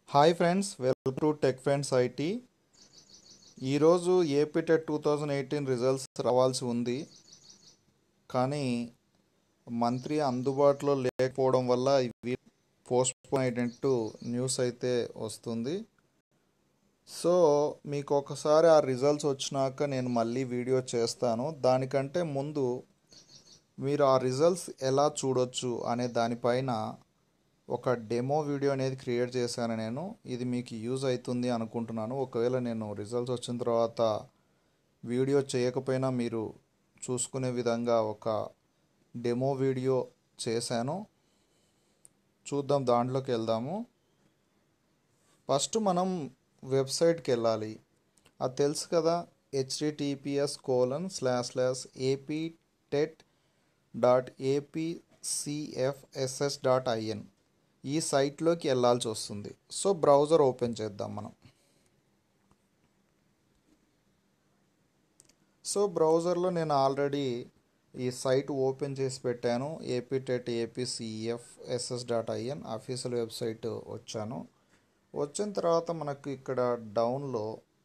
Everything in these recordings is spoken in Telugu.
hi friends welcome to tech friends IT ఈరోజు AP TET two thousand eighteen results రావాల్సి ఉంది కానీ మంత్రి అందుబాటులో లేకపోవడం వల్ల ఇవి పోస్ట్పోన్ అయినట్టు న్యూస్ అయితే వస్తుంది సో మీకు ఒకసారి ఆ రిజల్ట్స్ వచ్చినాక నేను మళ్ళీ వీడియో చేస్తాను దానికంటే ముందు మీరు ఆ రిజల్ట్స్ ఎలా చూడొచ్చు అనే దానిపైన ఒక డెమో వీడియో అనేది క్రియేట్ చేశాను నేను ఇది మీకు యూజ్ అవుతుంది అనుకుంటున్నాను ఒకవేళ నేను రిజల్ట్స్ వచ్చిన తర్వాత వీడియో చేయకపోయినా మీరు చూసుకునే విధంగా ఒక డెమో వీడియో చేశాను చూద్దాం దాంట్లోకి వెళ్దాము ఫస్ట్ మనం వెబ్సైట్కి వెళ్ళాలి అది తెలుసు కదా HTTPS colon slash slash AP TET dot APCFSS dot IN ఈ సైట్లోకి వెళ్ళాల్సి వస్తుంది సో బ్రౌజర్ ఓపెన్ చేద్దాం మనం సో బ్రౌజర్లో నేను ఆల్రెడీ ఈ సైట్ ఓపెన్ చేసి పెట్టాను AP TET APCF SS dot IN official website వచ్చాను వచ్చిన తర్వాత మనకు ఇక్కడ డౌన్లో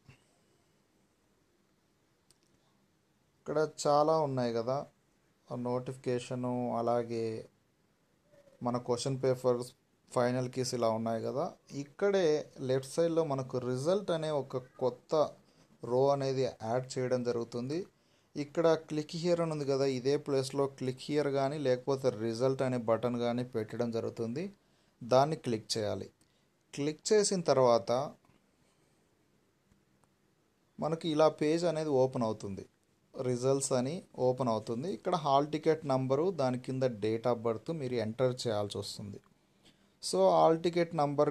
ఇక్కడ చాలా ఉన్నాయి కదా నోటిఫికేషను అలాగే మన క్వశ్చన్ పేపర్స్ ఫైనల్ కీస్ ఇలా ఉన్నాయి కదా ఇక్కడే లెఫ్ట్ సైడ్లో మనకు రిజల్ట్ అనే ఒక కొత్త రో అనేది యాడ్ చేయడం జరుగుతుంది ఇక్కడ క్లిక్ హియర్ అని ఉంది కదా ఇదే ప్లేస్లో క్లిక్ హియర్ కానీ లేకపోతే రిజల్ట్ అనే బటన్ కానీ పెట్టడం జరుగుతుంది దాన్ని క్లిక్ చేయాలి క్లిక్ చేసిన తర్వాత మనకి ఇలా పేజ్ అనేది ఓపెన్ అవుతుంది రిజల్ట్స్ అని ఓపెన్ అవుతుంది ఇక్కడ హాల్ టికెట్ నంబరు దాని కింద డేట్ ఆఫ్ బర్త్ మీరు ఎంటర్ చేయాల్సి వస్తుంది సో హాల్ టికెట్ నంబర్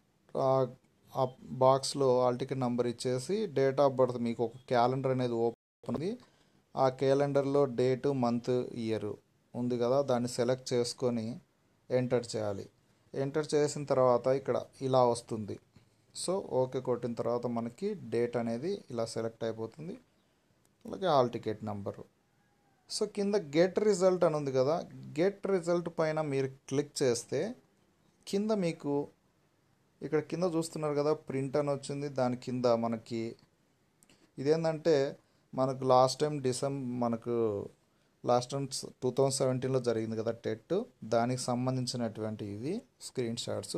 ఆ బాక్స్లో హాల్ టికెట్ నంబర్ ఇచ్చేసి డేట్ ఆఫ్ బర్త్ మీకు ఒక క్యాలెండర్ అనేది ఓపెన్ ఉంది ఆ క్యాలెండర్లో డేటు మంత్ ఇయర్ ఉంది కదా దాన్ని సెలెక్ట్ చేసుకొని ఎంటర్ చేయాలి ఎంటర్ చేసిన తర్వాత ఇక్కడ ఇలా వస్తుంది సో ఓకే కొట్టిన తర్వాత మనకి డేట్ అనేది ఇలా సెలెక్ట్ అయిపోతుంది అలాగే హాల్ టికెట్ నెంబరు సో కింద గెట్ రిజల్ట్ అని ఉంది కదా గెట్ రిజల్ట్ పైన మీరు క్లిక్ చేస్తే కింద మీకు ఇక్కడ కింద చూస్తున్నారు కదా ప్రింట్ అని వచ్చింది దాని కింద మనకి ఇదేంటంటే మనకు లాస్ట్ టైం డిసెంబర్ మనకు లాస్ట్ టైం టూ థౌజండ్ సెవెంటీన్లో జరిగింది కదా టెట్ దానికి సంబంధించినటువంటి ఇవి స్క్రీన్ షాట్స్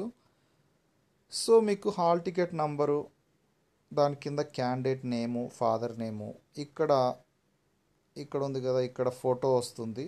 సో మీకు హాల్ టికెట్ నంబరు దాని కింద క్యాండిడేట్ నేము ఫాదర్ నేము ఇక్కడ ఇక్కడ ఉంది కదా ఇక్కడ ఫోటో వస్తుంది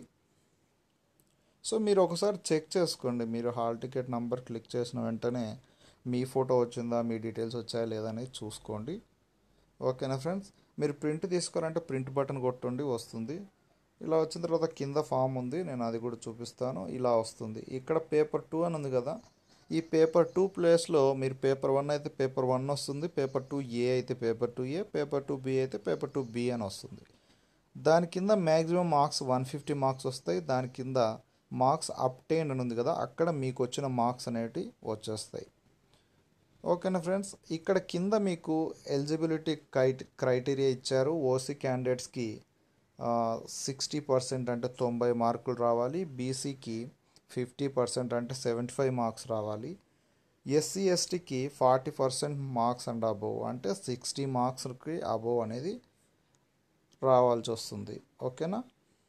సో మీరు ఒకసారి చెక్ చేసుకోండి మీరు హాల్ టికెట్ నంబర్ క్లిక్ చేసిన వెంటనే మీ ఫోటో వచ్చిందా మీ డీటెయిల్స్ వచ్చాయా లేదనేది చూసుకోండి ఓకేనా ఫ్రెండ్స్ మీరు ప్రింట్ తీసుకోవాలంటే ప్రింట్ బటన్ కొట్టండి వస్తుంది ఇలా వచ్చిన తర్వాత కింద ఫామ్ ఉంది నేను అది కూడా చూపిస్తాను ఇలా వస్తుంది ఇక్కడ పేపర్ టూ అని ఉంది కదా ఈ పేపర్ టూ ప్లేస్లో మీరు పేపర్ వన్ అయితే పేపర్ వన్ వస్తుంది పేపర్ టూ ఏ అయితే paper two A paper two B అయితే పేపర్ టూ బి అని వస్తుంది దాని కింద maximum marks one fifty marks వస్తాయి దాని కింద మార్క్స్ అప్టైన్ అని ఉంది కదా అక్కడ మీకు వచ్చిన మార్క్స్ అనేవి వచ్చేస్తాయి ఓకేనా ఫ్రెండ్స్ ఇక్కడ కింద మీకు ఎలిజిబిలిటీ క్రైట్ క్రైటీరియా ఇచ్చారు ఓసీ క్యాండిడేట్స్కి సిక్స్టీ పర్సెంట్ అంటే తొంభై మార్కులు రావాలి బీసీకి ఫిఫ్టీ పర్సెంట్ అంటే సెవెంటీ ఫైవ్ మార్క్స్ రావాలి ఎస్సీ ఎస్టీకి forty percent marks and above అంటే సిక్స్టీ మార్క్స్కి అబోవ్ అనేది రావాల్సి వస్తుంది ఓకేనా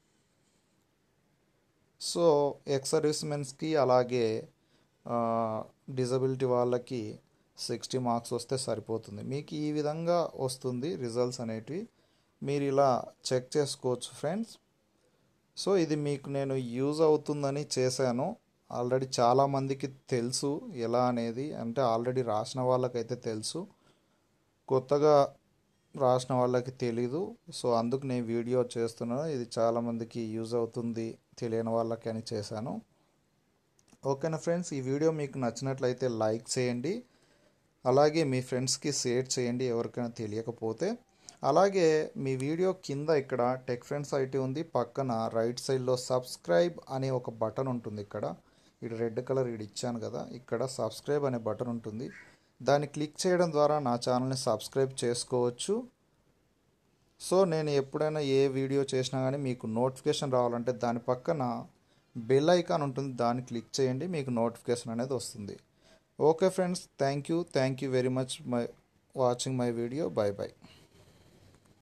సో ఎక్స్ సర్వీస్మెన్స్కి అలాగే డిజబిలిటీ వాళ్ళకి సిక్స్టీ మార్క్స్ వస్తే సరిపోతుంది మీకు ఈ విధంగా వస్తుంది రిజల్ట్స్ అనేటివి మీరు ఇలా చెక్ చేసుకోవచ్చు ఫ్రెండ్స్ సో ఇది మీకు నేను యూజ్ అవుతుందని చేశాను ఆల్రెడీ చాలామందికి తెలుసు ఎలా అనేది అంటే ఆల్రెడీ రాసిన వాళ్ళకైతే తెలుసు కొత్తగా రాసిన వాళ్ళకి తెలీదు సో అందుకు నేను వీడియో చేస్తున్నాను ఇది చాలామందికి యూజ్ అవుతుంది తెలియని వాళ్ళకి అని చేశాను ఓకేనా ఫ్రెండ్స్ ఈ వీడియో మీకు నచ్చినట్లయితే లైక్ చేయండి అలాగే మీ ఫ్రెండ్స్కి షేర్ చేయండి ఎవరికైనా తెలియకపోతే అలాగే మీ వీడియో కింద ఇక్కడ టెక్ ఫ్రెండ్స్ ఐటీ ఉంది పక్కన రైట్ సైడ్లో సబ్స్క్రైబ్ అనే ఒక బటన్ ఉంటుంది ఇక్కడ ఇది రెడ్ కలర్ ఇది ఇచ్చాను కదా ఇక్కడ సబ్స్క్రైబ్ అనే బటన్ ఉంటుంది దాన్ని క్లిక్ చేయడం ద్వారా నా ఛానల్ని సబ్స్క్రైబ్ చేసుకోవచ్చు సో నేను ఎప్పుడైనా ఏ వీడియో చేసినా కానీ మీకు నోటిఫికేషన్ రావాలంటే దాని పక్కన బెల్ ఐకాన్ ఉంటుంది దాన్ని క్లిక్ చేయండి మీకు నోటిఫికేషన్ అనేది వస్తుంది okay friends thank you thank you very much my watching my video bye bye